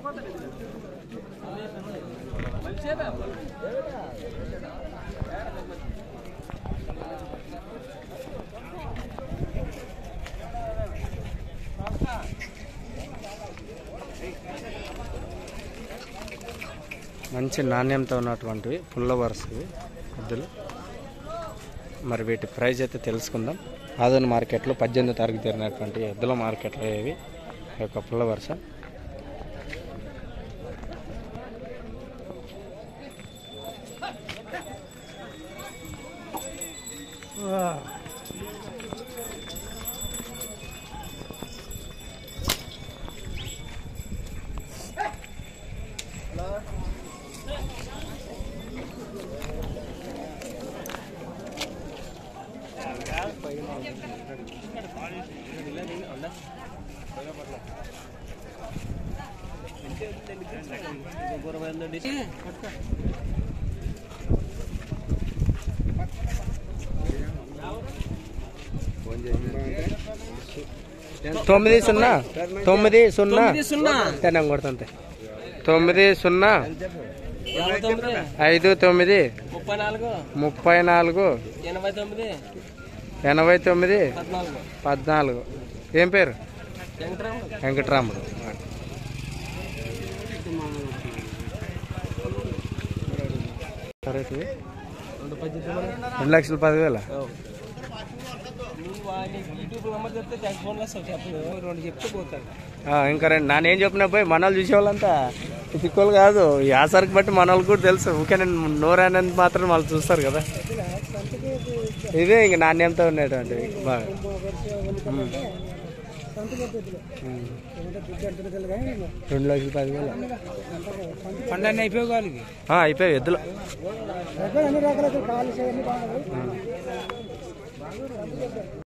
మంచి నాణ్యంతో ఉన్నటువంటివి పుల్ల వరుసవి ఎద్దులు మరి వీటి ప్రైస్ అయితే తెలుసుకుందాం ఆదోని మార్కెట్లో పద్దెనిమిది తారీఖు జరిగినటువంటి ఎద్దుల మార్కెట్లో ఇవి ఈ యొక్క పుల్ల వరుస తొమ్మిది సున్నా తొమ్మిది సున్నా సున్నా తెన్నం కొడుతుంది తొమ్మిది సున్నా యాభై తొమ్మిది ఐదు తొమ్మిది ముప్పై నాలుగు ముప్పై నాలుగు ఎనభై తొమ్మిది ఎనభై తొమ్మిది పద్నాలుగు పద్నాలుగు ఏం పేరు వెంకటరాముడు వెంకటరాముడు రేటు రెండు పద్దెనిమిది మరి. రెండు లక్షల పదివేల నువ్వు వాడిని యూట్యూబ్ నెంబర్ చెప్తే జగ్ ఫోన్ వస్తావు చెప్పు రెండు చెప్తే పోతాడు ఆ, ఇంకా రండి నాన్న ఏం చెప్పినా పోయి మన వాళ్ళు చూసేవాళ్ళంతా తిక్కులు కాదు ఈ ఆసరికి బట్టి మన వాళ్ళకి కూడా తెలుసు ఊకే నేను నోరానని మాత్రం వాళ్ళు చూస్తారు కదా ఇదే ఇంక నాణ్యంతో ఉండేటువంటి బాగా ఉమ్. ఉమ్. రెండు లక్షల పదివేల పండుగ అయిపోయి వాళ్ళకి ఆ, అయిపోయాయి ఎద్దులు అన్ని రకాల కాలు